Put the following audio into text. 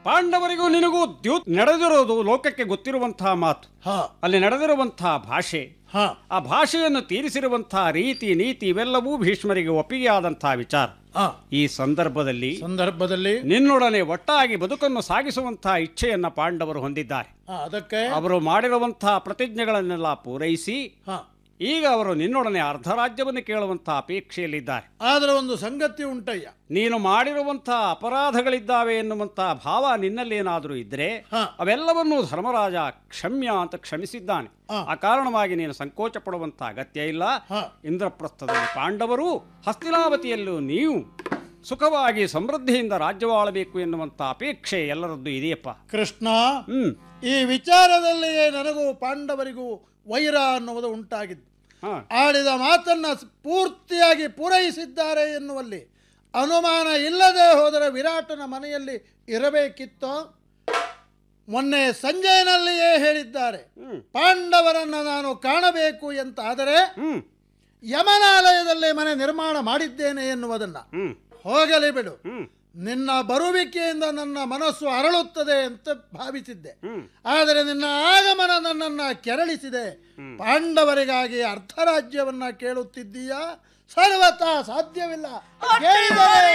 ಪಾಂಡವರಿಗೂ ನಿನಗೂ ದ್ಯೂತ್ ನಡೆದಿರೋದು ಲೋಕಕ್ಕೆ ಗೊತ್ತಿರುವಂತಹ ಮಾತು ಹಾ ಅಲ್ಲಿ ನಡೆದಿರುವಂತಹ ಭಾಷೆ ಹಾ ಆ ಭಾಷೆಯನ್ನು ತೀರಿಸಿರುವಂತಹ ರೀತಿ ನೀತಿ ಇವೆಲ್ಲವೂ ಭೀಷ್ಮರಿಗೆ ಒಪ್ಪಿಗೆ ಆದಂತಹ ವಿಚಾರ ಹಾ ಈ ಸಂದರ್ಭದಲ್ಲಿ ಸಂದರ್ಭದಲ್ಲಿ ನಿನ್ನೊಡನೆ ಒಟ್ಟಾಗಿ ಬದುಕನ್ನು ಸಾಗಿಸುವಂತಹ ಇಚ್ಛೆಯನ್ನ ಪಾಂಡವರು ಹೊಂದಿದ್ದಾರೆ ಹಾ, ಅದಕ್ಕೆ ಅವರು ಮಾಡಿರುವಂತಹ ಪ್ರತಿಜ್ಞೆಗಳನ್ನೆಲ್ಲ ಪೂರೈಸಿ ಹಾ ಈಗ ಅವರು ನಿನ್ನೊಡನೆ ಅರ್ಧ ರಾಜ್ಯವನ್ನು ಕೇಳುವಂತಹ ಅಪೇಕ್ಷೆಯಲ್ಲಿದ್ದಾರೆ ಆದ್ರೆ ಒಂದು ಸಂಗತಿ ಉಂಟಯ್ಯ ನೀನು ಮಾಡಿರುವಂತಹ ಅಪರಾಧಗಳಿದ್ದಾವೆ ಎನ್ನುವಂತಹ ಭಾವ ನಿನ್ನಲ್ಲೇನಾದರೂ ಇದ್ರೆ ಹಾ. ಅವೆಲ್ಲವನ್ನೂ ಧರ್ಮರಾಜ ಕ್ಷಮ್ಯ ಅಂತ ಕ್ಷಮಿಸಿದ್ದಾನೆ ಹಾ. ಆ ಕಾರಣವಾಗಿ ನೀನು ಸಂಕೋಚ ಪಡುವಂತಹ ಅಗತ್ಯ ಇಲ್ಲ ಹಾ. ಇಂದ್ರಪ್ರಸ್ಥದಲ್ಲಿ ಪಾಂಡವರು ಹಸ್ತಿನಾವತಿಯಲ್ಲೂ ನೀವು ಸುಖವಾಗಿ ಸಮೃದ್ಧಿಯಿಂದ ರಾಜ್ಯವಾಳಬೇಕು ಎನ್ನುವಂಥ ಅಪೇಕ್ಷೆ ಎಲ್ಲರದ್ದು ಇದೆಯಪ್ಪ ಕೃಷ್ಣ ಹ್ಮ್ ಈ ವಿಚಾರದಲ್ಲಿಯೇ ನನಗೂ ಪಾಂಡವರಿಗೂ ವೈರ ಅನ್ನುವುದು ಉಂಟಾಗಿದ್ದು ಹಾ ಆಡಿದ ಮಾತನ್ನ ಪೂರ್ತಿಯಾಗಿ ಪೂರೈಸಿದ್ದಾರೆ ಎನ್ನುವಲ್ಲಿ ಅನುಮಾನ ಇಲ್ಲದೆ ಹೋದರೆ ವಿರಾಟನ ಮನೆಯಲ್ಲಿ ಇರಬೇಕಿತ್ತೋ ಮೊನ್ನೆ ಸಂಜೆನಲ್ಲಿಯೇ ಹೇಳಿದ್ದಾರೆ ಹ್ಮ್ ಪಾಂಡವರನ್ನ ನಾನು ಕಾಣಬೇಕು ಅಂತ ಆದರೆ ಹ್ಮ್ ಯಮನಾಲಯದಲ್ಲೇ ಮನೆ ನಿರ್ಮಾಣ ಮಾಡಿದ್ದೇನೆ ಎನ್ನುವುದನ್ನ ಹ್ಮ್ ಹೋಗಲಿ ಬಿಡು ಹ್ಮ್ ನಿನ್ನ ಬರುವಿಕೆಯಿಂದ ನನ್ನ ಮನಸ್ಸು ಅರಳುತ್ತದೆ ಅಂತ ಭಾವಿಸಿದ್ದೆ ಹ್ಮ್ ಆದರೆ ನಿನ್ನ ಆಗಮನ ನನ್ನನ್ನು ಕೆರಳಿಸಿದೆ ಪಾಂಡವರಿಗಾಗಿ ಅರ್ಧ ರಾಜ್ಯವನ್ನ ಕೇಳುತ್ತಿದ್ದೀಯಾ ಸರ್ವತಾ ಸಾಧ್ಯವಿಲ್ಲ ಕೇಳಿದರೆ